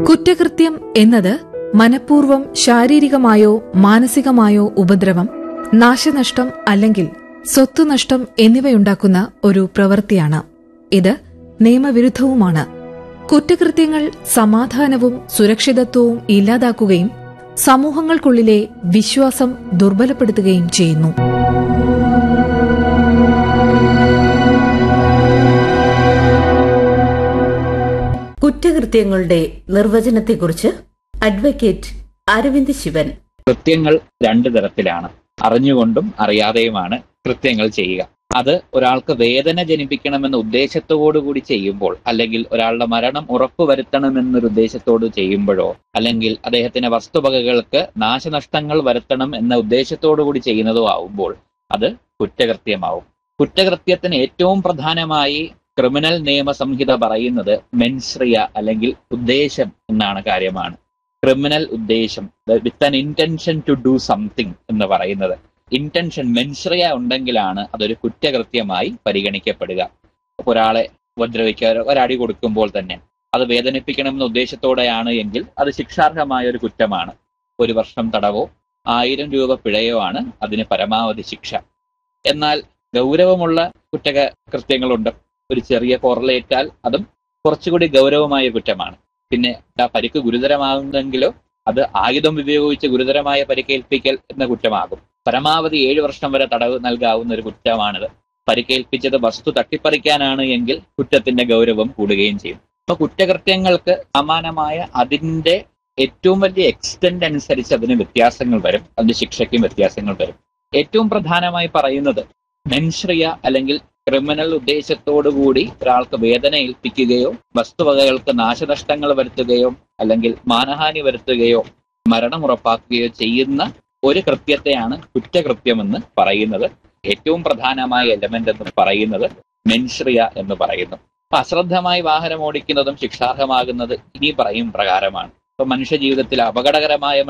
കുറ്റകൃത്യം എന്നത് മനഃപൂർവ്വം ശാരീരികമായോ മാനസികമായോ ഉപദ്രവം നാശനഷ്ടം അല്ലെങ്കിൽ സ്വത്തുനഷ്ടം എന്നിവയുണ്ടാക്കുന്ന ഒരു പ്രവൃത്തിയാണ് ഇത് നിയമവിരുദ്ധവുമാണ് കുറ്റകൃത്യങ്ങൾ സമാധാനവും സുരക്ഷിതത്വവും ഇല്ലാതാക്കുകയും സമൂഹങ്ങൾക്കുള്ളിലെ വിശ്വാസം ദുർബലപ്പെടുത്തുകയും ചെയ്യുന്നു കുറ്റകൃത്യങ്ങളുടെ നിർവചനത്തെക്കുറിച്ച് അഡ്വക്കേറ്റ് അരവിന്ദ് ശിവൻ കൃത്യങ്ങൾ രണ്ട് തരത്തിലാണ് അറിഞ്ഞുകൊണ്ടും അറിയാതെയുമാണ് കൃത്യങ്ങൾ ചെയ്യുക അത് ഒരാൾക്ക് വേദന ജനിപ്പിക്കണമെന്ന ഉദ്ദേശത്തോടു കൂടി ചെയ്യുമ്പോൾ അല്ലെങ്കിൽ ഒരാളുടെ മരണം ഉറപ്പുവരുത്തണമെന്നൊരു ഉദ്ദേശത്തോട് ചെയ്യുമ്പോഴോ അല്ലെങ്കിൽ അദ്ദേഹത്തിന്റെ വസ്തുവകകൾക്ക് നാശനഷ്ടങ്ങൾ വരുത്തണം എന്ന ഉദ്ദേശത്തോടു കൂടി ചെയ്യുന്നതോ ആവുമ്പോൾ അത് കുറ്റകൃത്യമാവും കുറ്റകൃത്യത്തിന് ഏറ്റവും പ്രധാനമായി ക്രിമിനൽ നിയമസംഹിത പറയുന്നത് മെൻശ്രിയ അല്ലെങ്കിൽ ഉദ്ദേശം എന്നാണ് കാര്യമാണ് ക്രിമിനൽ ഉദ്ദേശം with an intention to do something എന്ന് പറയുന്നത് ഇന്റൻഷൻ മെൻശ്രിയ ഉണ്ടെങ്കിലാണ് അതൊരു കുറ്റകൃത്യമായി പരിഗണിക്കപ്പെടുക അപ്പൊ ഒരാളെ ഉപദ്രവിക്കുക ഒരടി കൊടുക്കുമ്പോൾ തന്നെ അത് വേദനിപ്പിക്കണമെന്ന ഉദ്ദേശത്തോടെയാണ് എങ്കിൽ അത് ശിക്ഷാർഹമായ ഒരു കുറ്റമാണ് ഒരു വർഷം തടവോ ആയിരം രൂപ പിഴയോ ആണ് അതിന് പരമാവധി ശിക്ഷ എന്നാൽ ഗൗരവമുള്ള കുറ്റക കൃത്യങ്ങളുണ്ട് ഒരു ചെറിയ പൊറലേറ്റാൽ അതും കുറച്ചുകൂടി ഗൗരവമായ കുറ്റമാണ് പിന്നെ ആ പരിക്ക് ഗുരുതരമാകുന്നെങ്കിലോ അത് ആയുധം ഉപയോഗിച്ച് ഗുരുതരമായ പരിക്കേൽപ്പിക്കൽ എന്ന കുറ്റമാകും പരമാവധി ഏഴു വർഷം വരെ തടവ് നൽകാവുന്ന ഒരു കുറ്റമാണിത് പരിക്കേൽപ്പിച്ചത് വസ്തു തട്ടിപ്പറിക്കാനാണ് എങ്കിൽ കുറ്റത്തിന്റെ ഗൗരവം കൂടുകയും ചെയ്യും അപ്പൊ കുറ്റകൃത്യങ്ങൾക്ക് സമാനമായ അതിന്റെ ഏറ്റവും വലിയ എക്സ്റ്റെന്റ് അനുസരിച്ച് അതിന് വ്യത്യാസങ്ങൾ വരും അതിന്റെ ശിക്ഷയ്ക്കും വ്യത്യാസങ്ങൾ വരും ഏറ്റവും പ്രധാനമായി പറയുന്നത് മെൻശ്രിയ അല്ലെങ്കിൽ ക്രിമിനൽ ഉദ്ദേശത്തോടുകൂടി ഒരാൾക്ക് വേദന ഏൽപ്പിക്കുകയോ വസ്തുവകകൾക്ക് നാശനഷ്ടങ്ങൾ വരുത്തുകയോ അല്ലെങ്കിൽ മാനഹാനി വരുത്തുകയോ മരണം ഉറപ്പാക്കുകയോ ചെയ്യുന്ന ഒരു കൃത്യത്തെയാണ് കുറ്റകൃത്യമെന്ന് പറയുന്നത് ഏറ്റവും പ്രധാനമായ എലമെന്റ് എന്ന് പറയുന്നത് മെൻശ്രിയ എന്ന് പറയുന്നു അപ്പൊ അശ്രദ്ധമായി വാഹനം ഓടിക്കുന്നതും ശിക്ഷാർഹമാകുന്നത് ഇനി പറയും പ്രകാരമാണ് ഇപ്പൊ മനുഷ്യ ജീവിതത്തിൽ അപകടകരമായ